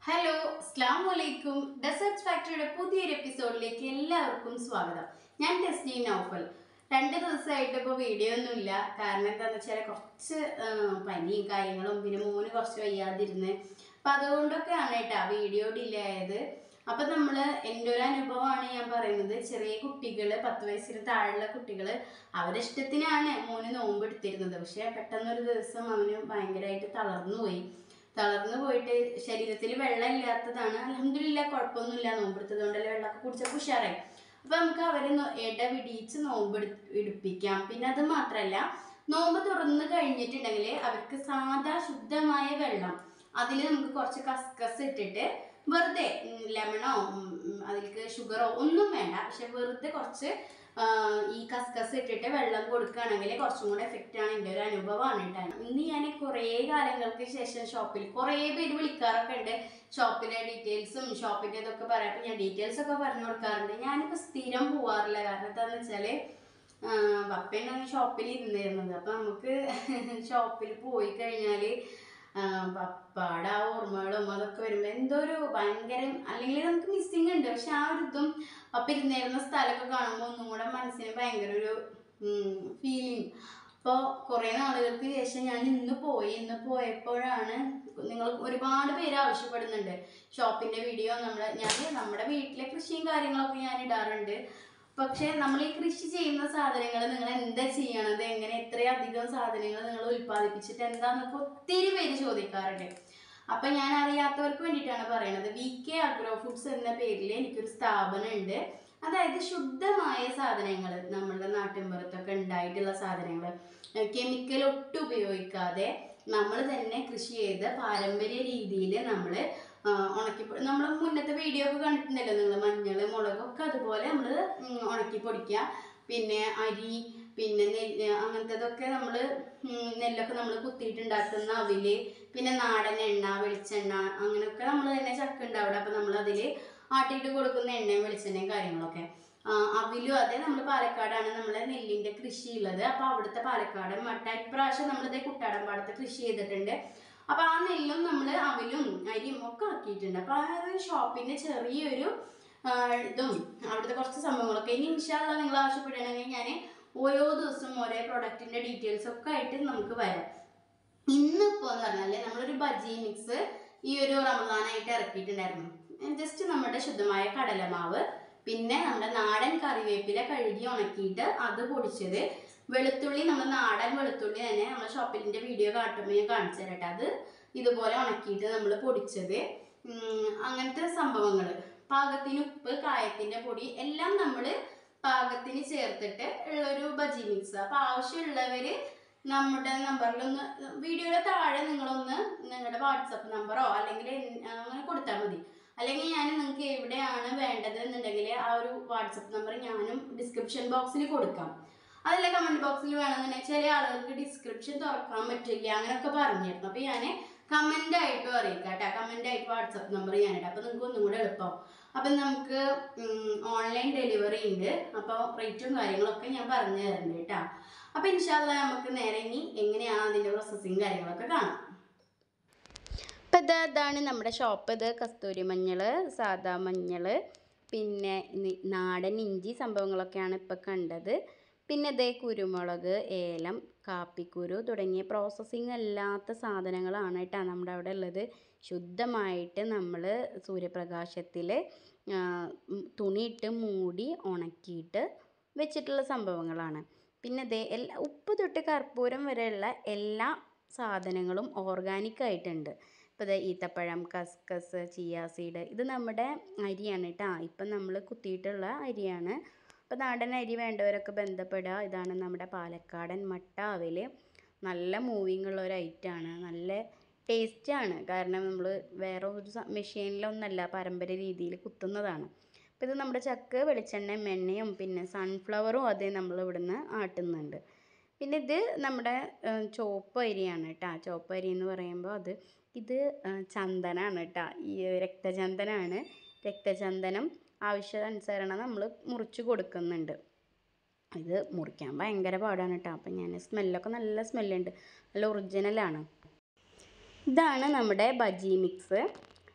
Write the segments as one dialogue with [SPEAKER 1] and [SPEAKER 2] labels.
[SPEAKER 1] hello അസ്ലാം വലൈക്കും deserts ഫാക്ടറിയുടെ പുതിയൊരു എപ്പിസോഡിലേക്ക് എല്ലാവർക്കും സ്വാഗതം ഞാൻ ടെസ്നി നൗഫൽ രണ്ട് ദിവസമായിട്ട് ഇപ്പോൾ വീഡിയോ ഒന്നുമില്ല കാരണം എന്താണെന്ന് വെച്ചാൽ കുറച്ച് ആ, പനിയും കാര്യങ്ങളും പിന്നെ മോന് കുറച്ച് വയ്യാതിരുന്ന് അപ്പം അതുകൊണ്ടൊക്കെയാണ് കേട്ടോ വീഡിയോ ഡിലേ ആയത് അപ്പം നമ്മൾ എൻ്റെ ഒരു അനുഭവമാണ് ഞാൻ പറയുന്നത് ചെറിയ കുട്ടികൾ പത്ത് വയസ്സിന് താഴെയുള്ള കുട്ടികൾ അവരുടെ ഇഷ്ടത്തിനാണ് മോന് നോമ്പ് എടുത്തിരുന്നത് പക്ഷേ പെട്ടെന്നൊരു ദിവസം അവന് ഭയങ്കരമായിട്ട് തളർന്നു പോയി തളർന്നു പോയിട്ട് ശരീരത്തിൽ വെള്ളം ഇല്ലാത്തതാണ് അലഹമില്ല കുഴപ്പമൊന്നുമില്ല നോമ്പെടുത്തത് കൊണ്ടല്ലേ വെള്ളമൊക്കെ കുടിച്ചപ്പോൾ ഉഷാറായി അപ്പൊ നമുക്ക് അവരെ നോ- ഇടവിടിച്ച് നോമ്പ് എടു- എടുപ്പിക്കാം പിന്നെ അത് മാത്രമല്ല നോമ്പ് തുറന്ന് കഴിഞ്ഞിട്ടുണ്ടെങ്കിൽ അവർക്ക് സാധാ ശുദ്ധമായ വെള്ളം അതിൽ നമുക്ക് കുറച്ച് കസ്കസ് ഇട്ടിട്ട് വെറുതെ ലെമണോ അതിലേക്ക് ഷുഗറോ ഒന്നും വേണ്ട പക്ഷെ വെറുതെ കുറച്ച് ആ, ഈ കസ്കസ് ഇട്ടിട്ട് വെള്ളം കൊടുക്കുകയാണെങ്കിൽ കുറച്ചും കൂടെ എഫക്റ്റ് ആണ് എൻ്റെ ഒരു അനുഭവമാണ് കേട്ടോ ഇന്ന് ഞാൻ കുറേ കാലങ്ങൾക്ക് ശേഷം ഷോപ്പിൽ കുറേ പേര് വിളിക്കാറൊക്കെ ഉണ്ട് ഷോപ്പിലെ ഡീറ്റെയിൽസും ഷോപ്പിൻ്റെ ഇതൊക്കെ പറയാം അപ്പം ഞാൻ ഡീറ്റെയിൽസ് ഒക്കെ പറഞ്ഞു കൊടുക്കാറുണ്ട് ഞാനിപ്പോൾ സ്ഥിരം പോവാറില്ല കാരണം എന്താണെന്ന് വെച്ചാൽ പപ്പയാണ് ഷോപ്പിൽ ഇരുന്നിരുന്നത് അപ്പം നമുക്ക് ഷോപ്പിൽ പോയി കഴിഞ്ഞാൽ പപ്പാടെ ആ ഓർമ്മകളും അതൊക്കെ വരുമ്പോൾ എന്തോ ഒരു ഭയങ്കര അല്ലെങ്കിൽ നമുക്ക് മിസ്സിങ് ഉണ്ട് പക്ഷെ ആ ഒരു ഇതും പപ്പ ഇരുന്നിരുന്ന സ്ഥലമൊക്കെ കാണുമ്പോൾ ഒന്നും കൂടെ മനസ്സിന് ഭയങ്കര ഒരു ഫീലിംഗ് അപ്പോൾ കുറേ നാളുകൾക്ക് ശേഷം ഞാൻ ഇന്ന് പോയി ഇന്ന് പോയപ്പോഴാണ് നിങ്ങൾ ഒരുപാട് പേര് ആവശ്യപ്പെടുന്നുണ്ട് ഷോപ്പിൻ്റെ വീഡിയോ നമ്മുടെ ഞാൻ നമ്മുടെ വീട്ടിലെ കൃഷിയും കാര്യങ്ങളൊക്കെ ഞാൻ ഇടാറുണ്ട് പക്ഷേ നമ്മൾ ഈ കൃഷി ചെയ്യുന്ന സാധനങ്ങൾ നിങ്ങൾ എന്താ ചെയ്യണത് എങ്ങനെ എത്രയധികം സാധനങ്ങൾ നിങ്ങൾ ഉൽപ്പാദിപ്പിച്ചിട്ട് എന്താന്നൊക്കെ ഒത്തിരി പേര് ചോദിക്കാറുണ്ട് അപ്പം ഞാൻ അറിയാത്തവർക്ക് വേണ്ടിയിട്ടാണ് പറയണത് വി കെ അഗ്രോ ഫുഡ്സ് എന്ന പേരിൽ എനിക്കൊരു സ്ഥാപനം ഉണ്ട് അതായത് ശുദ്ധമായ സാധനങ്ങൾ നമ്മുടെ നാട്ടിൻപുറത്തൊക്കെ ഉണ്ടായിട്ടുള്ള സാധനങ്ങൾ കെമിക്കൽ ഒട്ടും ഉപയോഗിക്കാതെ നമ്മൾ തന്നെ കൃഷി ചെയ്ത് പാരമ്പര്യ രീതിയിൽ നമ്മൾ ഉണക്കി നമ്മൾ മുന്നത്തെ വീഡിയോ ഒക്കെ കണ്ടിട്ടുണ്ടല്ലോ നിങ്ങൾ മഞ്ഞൾ മുളകൊക്കെ അതുപോലെ നമ്മൾ ഉണക്കി പൊടിക്കുക പിന്നെ അരി പിന്നെ നെല്ല് അങ്ങനത്തതൊക്കെ നമ്മൾ നെല്ലൊക്കെ നമ്മൾ കുത്തിയിട്ടുണ്ടാക്കുന്ന അവില് പിന്നെ നാടൻ എണ്ണ വെളിച്ചെണ്ണ അങ്ങനെയൊക്കെ നമ്മൾ തന്നെ ചക്ക ഉണ്ട് അവിടെ അപ്പം നമ്മൾ അതിൽ ആട്ടിയിട്ട് കൊടുക്കുന്ന എണ്ണയും വെളിച്ചെണ്ണയും കാര്യങ്ങളൊക്കെ ആ, അവിലും അതെ നമ്മൾ പാലക്കാടാണ് നമ്മളെ നെല്ലിൻ്റെ കൃഷി ഉള്ളത് അപ്പോൾ അവിടുത്തെ പാലക്കാട് മട്ട ഇപ്രാവശ്യം നമ്മളിതേ കുട്ടാടൻപാടത്ത് കൃഷി ചെയ്തിട്ടുണ്ട് അപ്പോൾ ആ നെല്ലും നമ്മൾ അവിലും അരിയും ഒക്കെ ആക്കിയിട്ടുണ്ട് അപ്പോൾ ആ ഒരു ഷോപ്പിൻ്റെ ചെറിയൊരു ആ, ഇതും അവിടുത്തെ കുറച്ച് സംഭവങ്ങളൊക്കെ ഇനി ഇൻഷാല്ല നിങ്ങൾ ആവശ്യപ്പെടുകയാണെങ്കിൽ ഞാൻ ഓരോ ദിവസവും ഓരോ പ്രൊഡക്റ്റിൻ്റെ ഡീറ്റെയിൽസ് ഒക്കെ ആയിട്ട് നമുക്ക് വരാം ഇന്നിപ്പോൾ എന്ന് പറഞ്ഞാൽ നമ്മളൊരു ബജി മിക്സ് ഈ ഒരു റമദാനായിട്ട് ഇറക്കിയിട്ടുണ്ടായിരുന്നു ജസ്റ്റ് നമ്മുടെ ശുദ്ധമായ കടലമാവ് പിന്നെ നമ്മുടെ നാടൻ കറിവേപ്പില കഴുകി ഉണക്കിയിട്ട് അത് പൊടിച്ചത് വെളുത്തുള്ളി നമ്മൾ നാടൻ വെളുത്തുള്ളി തന്നെ നമ്മൾ ഷോപ്പിലിൻ്റെ വീഡിയോ കാട്ടുമ്പോൾ ഞാൻ കാണിച്ചു തരട്ടെ അത് ഇതുപോലെ ഉണക്കിയിട്ട് നമ്മൾ പൊടിച്ചത് ഉം, അങ്ങനത്തെ സംഭവങ്ങൾ പാകത്തിന് ഉപ്പ് കായത്തിൻ്റെ പൊടി എല്ലാം നമ്മൾ പാകത്തിന് ചേർത്തിട്ട് ഉള്ളൊരു ബജി മിക്സ് അപ്പോൾ ആവശ്യമുള്ളവർ നമ്മുടെ നമ്പറിലൊന്ന് വീഡിയോയുടെ താഴെ നിങ്ങളൊന്ന് നിങ്ങളുടെ വാട്സപ്പ് നമ്പറോ അല്ലെങ്കിൽ എൻ- അങ്ങനെ കൊടുത്താൽ മതി അല്ലെങ്കിൽ ഞാൻ നിങ്ങൾക്ക് എവിടെയാണ് വേണ്ടത് എന്നുണ്ടെങ്കിൽ ആ ഒരു വാട്സപ്പ് നമ്പർ ഞാനും ഡിസ്ക്രിപ്ഷൻ ബോക്സിൽ കൊടുക്കാം അതല്ല കമൻറ്റ് ബോക്സിൽ വേണമെന്നുണ്ടെങ്കിൽ ചില ആളുകൾക്ക് ഡിസ്ക്രിപ്ഷൻ തുറക്കാൻ പറ്റില്ല അങ്ങനെയൊക്കെ പറഞ്ഞിരുന്നു അപ്പോൾ ഞാൻ കമൻ്റ് ആയിട്ടും അറിയിക്കാം കേട്ടോ കമൻ്റ് ആയിട്ട് വാട്സപ്പ് നമ്പർ ഞാനിടാം അപ്പോൾ നിങ്ങൾക്ക് ഒന്നും കൂടെ എളുപ്പം അപ്പം നമുക്ക് ഓൺലൈൻ ഡെലിവറി ഉണ്ട് അപ്പോൾ റേറ്റും കാര്യങ്ങളൊക്കെ ഞാൻ പറഞ്ഞു തരുന്നുണ്ട് കേട്ടോ അപ്പോൾ ഇൻഷാല്ല നമുക്ക് നേരെ ഇനി എങ്ങനെയാണ് അതിൻ്റെ പ്രോസസ്സിങ് കാര്യങ്ങളൊക്കെ കാണാം ഇപ്പം ഇത് ഇതാണ് നമ്മുടെ ഷോപ്പ് ഇത് കസ്തൂരി മഞ്ഞൾ സാദാ മഞ്ഞൾ പിന്നെ നി- നാടൻ ഇഞ്ചി സംഭവങ്ങളൊക്കെയാണ് ഇപ്പം കണ്ടത് പിന്നെ ഇതേ കുരുമുളക് ഏലം കാപ്പിക്കുരു തുടങ്ങിയ പ്രോസസ്സിങ് അല്ലാത്ത സാധനങ്ങളാണ് കേട്ടോ നമ്മുടെ അവിടെ ഉള്ളത് ശുദ്ധമായിട്ട് നമ്മൾ സൂര്യപ്രകാശത്തിൽ തുണിയിട്ട് മൂടി ഉണക്കിയിട്ട് വെച്ചിട്ടുള്ള സംഭവങ്ങളാണ് പിന്നെ ദേ എല്ലാ ഉപ്പ് തൊട്ട് കർപ്പൂരം വരെയുള്ള എല്ലാ സാധനങ്ങളും ഓർഗാനിക് ആയിട്ടുണ്ട് ഇപ്പോൾ ദേ ഈത്തപ്പഴം കസ്കസ് ചിയ സീഡ് ഇത് നമ്മുടെ അരിയാണ് കേട്ടോ ഇപ്പം നമ്മൾ കുത്തിയിട്ടുള്ള അരിയാണ് അപ്പോൾ നാടൻ അരി വേണ്ടവരൊക്കെ ബന്ധപ്പെടുക ഇതാണ് നമ്മുടെ പാലക്കാടൻ മട്ട അവൽ നല്ല മൂവിങ് ഉള്ള ഒരു ഐറ്റമാണ് നല്ല ടേസ്റ്റാണ് കാരണം നമ്മൾ വേറെ ഒരു സ- മെഷീനിലൊന്നല്ല പാരമ്പര്യ രീതിയിൽ കുത്തുന്നതാണ് അപ്പോൾ ഇത് നമ്മുടെ ചക്ക് വെളിച്ചെണ്ണയും എണ്ണയും പിന്നെ സൺഫ്ലവറും അതേ നമ്മൾ ഇവിടുന്ന് ആട്ടുന്നുണ്ട് പിന്നെ ഇത് നമ്മുടെ ഏഹ്, ചുവപ്പ് അരിയാണ് കേട്ടോ ചുവപ്പ് അരി എന്ന് പറയുമ്പോൾ അത് ഇത് ഏഹ്, ചന്ദനാണ് കേട്ടോ ഈ രക്തചന്ദനാണ് രക്തചന്ദനം ആവശ്യാനുസരണം നമ്മൾ മുറിച്ച് കൊടുക്കുന്നുണ്ട് ഇത് മുറിക്കാൻ ഭയങ്കര പാടാണ് കേട്ടോ അപ്പം ഞാൻ സ്മെല്ലൊക്കെ നല്ല സ്മെല്ലുണ്ട് നല്ല ഒറിജിനലാണ് ഇതാണ് നമ്മുടെ ബജി മിക്സ്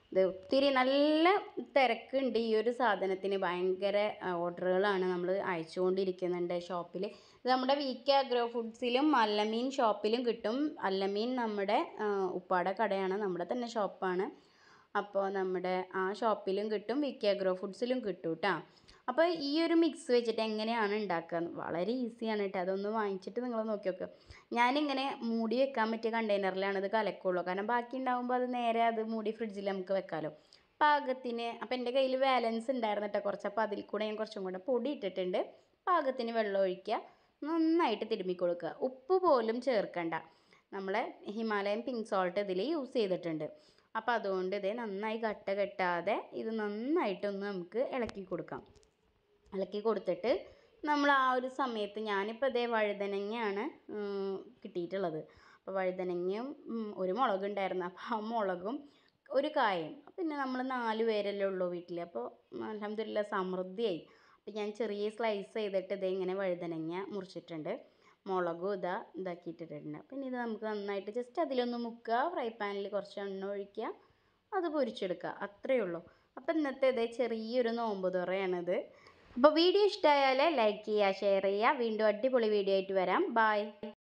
[SPEAKER 1] ഇത് ഒത്തിരി നല്ല തിരക്കുണ്ട് ഈ ഒരു സാധനത്തിന് ഭയങ്കര ഓർഡറുകളാണ് നമ്മൾ അയച്ചുകൊണ്ടിരിക്കുന്നുണ്ട് ഷോപ്പിൽ ഇത് നമ്മുടെ വി കെ അഗ്രോ ഫുഡ്സിലും അല്ലമീൻ ഷോപ്പിലും കിട്ടും അല്ലമീൻ നമ്മുടെ ആ, ഉപ്പാടെ കടയാണ് നമ്മുടെ തന്നെ ഷോപ്പാണ് അപ്പോൾ നമ്മുടെ ആ ഷോപ്പിലും കിട്ടും വി കെ അഗ്രോ ഫുഡ്സിലും കിട്ടും കേട്ടോ അപ്പോൾ ഈ ഒരു മിക്സ് വെച്ചിട്ട് എങ്ങനെയാണ് ഉണ്ടാക്കുക വളരെ ഈസിയാണ് കേട്ടോ അതൊന്ന് വാങ്ങിച്ചിട്ട് നിങ്ങൾ നോക്കി നോക്കുക ഞാനിങ്ങനെ മൂടി വെക്കാൻ പറ്റിയ കണ്ടെയ്നറിലാണ് ഇത് കലക്കുള്ളൂ കാരണം ബാക്കി ഉണ്ടാകുമ്പോൾ അത് നേരെ അത് മൂടി ഫ്രിഡ്ജിൽ നമുക്ക് വെക്കാമല്ലോ പാകത്തിന് അപ്പോൾ എൻ്റെ കയ്യിൽ ബാലൻസ് ഉണ്ടായിരുന്നു കേട്ടോ കുറച്ച് അപ്പോൾ അതിൽ കൂടെ ഞാൻ കുറച്ചും കൂടെ പൊടി ഇട്ടിട്ടുണ്ട് പാകത്തിന് വെള്ളം ഒഴിക്കുക നന്നായിട്ട് തിരുമ്മി കൊടുക്കുക ഉപ്പ് പോലും ചേർക്കണ്ട നമ്മളെ ഹിമാലയൻ പിങ്ക് സോൾട്ട് ഇതിൽ യൂസ് ചെയ്തിട്ടുണ്ട് അപ്പോൾ അതുകൊണ്ട് ഇത് നന്നായി കട്ട കെട്ടാതെ ഇത് നന്നായിട്ടൊന്ന് നമുക്ക് ഇളക്കി കൊടുക്കാം ഇളക്കി കൊടുത്തിട്ട് നമ്മൾ ആ ഒരു സമയത്ത് ഞാനിപ്പോൾ ഇതേ വഴുതനങ്ങയാണ് ഉം, കിട്ടിയിട്ടുള്ളത് അപ്പോൾ വഴുതനങ്ങയും ഉം, ഒരു മുളക് ഉണ്ടായിരുന്നു അപ്പോൾ ആ മുളകും ഒരു കായും പിന്നെ നമ്മൾ നാല് പേരല്ലേ ഉള്ളൂ വീട്ടിൽ അപ്പോൾ അലഹമില്ല സമൃദ്ധിയായി അപ്പോൾ ഞാൻ ചെറിയ സ്ലൈസ് ചെയ്തിട്ട് ഇതേ ഇങ്ങനെ വഴുതനങ്ങ മുറിച്ചിട്ടുണ്ട് മുളകും ഇതാ ഇതാക്കിയിട്ടിട്ടുണ്ട് പിന്നെ ഇത് നമുക്ക് നന്നായിട്ട് ജസ്റ്റ് അതിലൊന്ന് മുക്കുക ഫ്രൈ പാനിൽ കുറച്ച് എണ്ണ ഒഴിക്കുക അത് പൊരിച്ചെടുക്കുക അത്രയേ ഉള്ളൂ അപ്പോൾ ഇന്നത്തെ ഇതേ ചെറിയൊരു നോമ്പ് തുറയാണിത് അപ്പോൾ വീഡിയോ ഇഷ്ടമായാൽ ലൈക്ക് ചെയ്യുക ഷെയർ ചെയ്യുക വീണ്ടും അടിപൊളി വീഡിയോ ആയിട്ട് വരാം ബായ്